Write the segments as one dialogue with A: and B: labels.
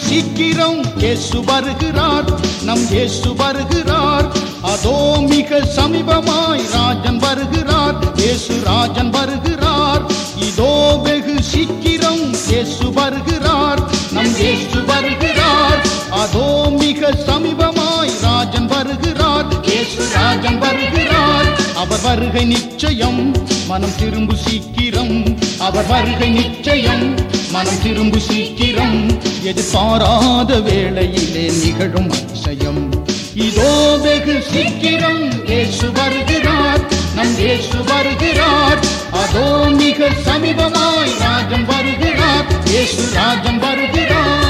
A: சீக்கிரம் இயேசு வருகிறார் நம் இயேசு வருகிறார் அதோ மிக சமீபமாய் ராஜன் வருகிறார் இயேசு ராஜன் வருகிறார் இதோ வெகு சீக்கிரம் இயேசு வருகிறார் நம் இயேசு வருகிறார் அதோ மிக சமீபமாய் ராஜன் வருகிறார் இயேசு ராஜன் வருகிறார் அவர் வருகை நிச்சயம் மனம் திரும்பு சீக்கிரம் அவர் வருகை நிச்சயம் மனம் திரும்பு சீக்கிரம் எதிர்பாராத வேளையிலே நிகழும் அதிசயம் இதோ வெகு சீக்கிரம் இயேசு வருகிறார் நம் இயேசு வருகிறார் அதோ மிக சமீபமாய் ராஜன் வருகிறார் இயேசு ராஜன் வருகிறார்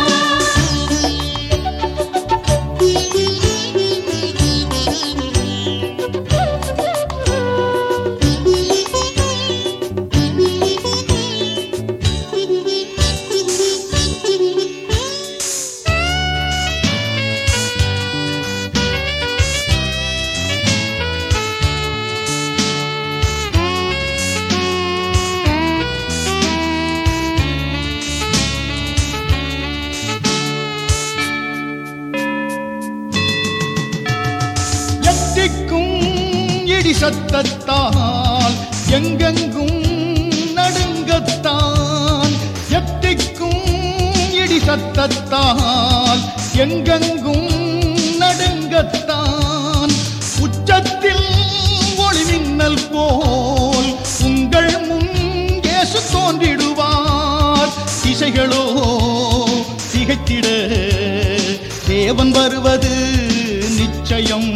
A: எட்டிக்கும் இடி சத்தத்தால் எங்கெங்கும் நடுங்கத்தான் எட்டிக்கும் இடி சத்தத்தால் எங்கெங்கும் நடுங்கத்தான் உச்சத்தில் ஒளி மின்னல் போல் உங்கள் முன் இயேசு தோன்றிடுவார் திசைகளோ திகைத்திட தேவன் வருவது நிச்சயம்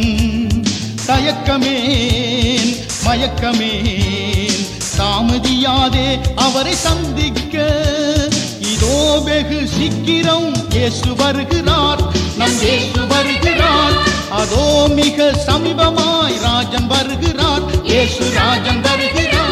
A: தயக்கமேன் மயக்கமேன் தாமதியாதே அவரை சந்திக்க இதோ வெகு சீக்கிரம் இயேசு வருகிறார் நம் இயேசு வருகிறார் அதோ மிக சமீபமாய் ராஜன் வருகிறார் இயேசு ராஜன் வருகிறார்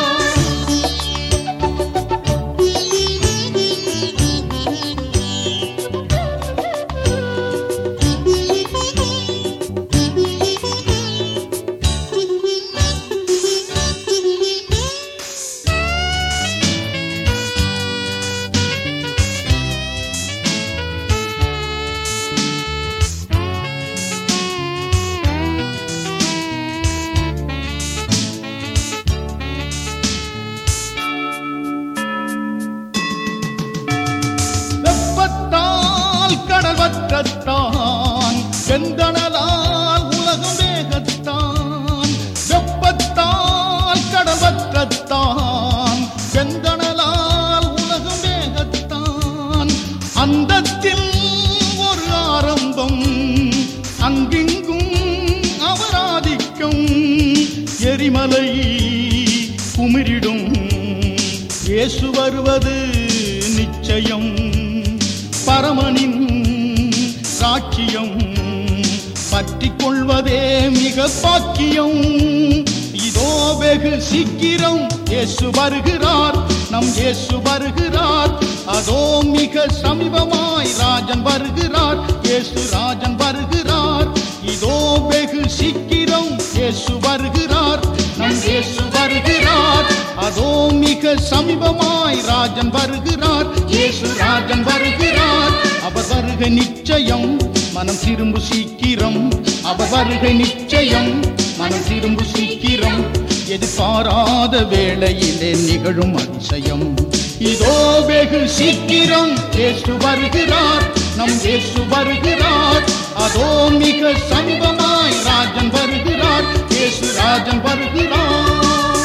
A: வெப்பத்தால் கடல் வற்றத்தான் செந்தணலால் உலகம் வேகத்தான் வெப்பத்தால் கடல் வற்றத்தான் செந்தணலால் உலகம் வேகத்தான் அந்தத்தில் ஒரு ஆரம்பம் அங்கிங்கும் அவராதிக்கும் எரிமலை குமிரிடும் இயேசு வருவது நிச்சயம் பரமனின் சாட்சியம் பற்றி கொள்வதே மிக பாக்கியம் இதோ வெகு சீக்கிரம் இயேசு வருகிறார் நம் இயேசு வருகிறார் அதோ மிக சமீபமாய் ராஜன் வருகிறார் இயேசு ராஜன் வருகிறார் இதோ வெகு சீக்கிரம் இயேசு வருகிறார் நம் இயேசு வருகிறார் அதோ மிக சமீபமாய் ராஜன் வருகிறார் இயேசு ராஜன் வருகிறார் அவர் வருகை நிச்சயம் மனம் திரும்பு சீக்கிரம் அவர் வருகை நிச்சயம் மனம் திரும்பு சீக்கிரம் எதிர்பாராத வேளையிலே நிகழும் அதிசயம் இதோ வெகு சீக்கிரம் இயேசு வருகிறார் நம் இயேசு வருகிறார் அதோ மிக சமீபமாய் ராஜன் வருகிறார் இயேசு ராஜன் வருகிறார்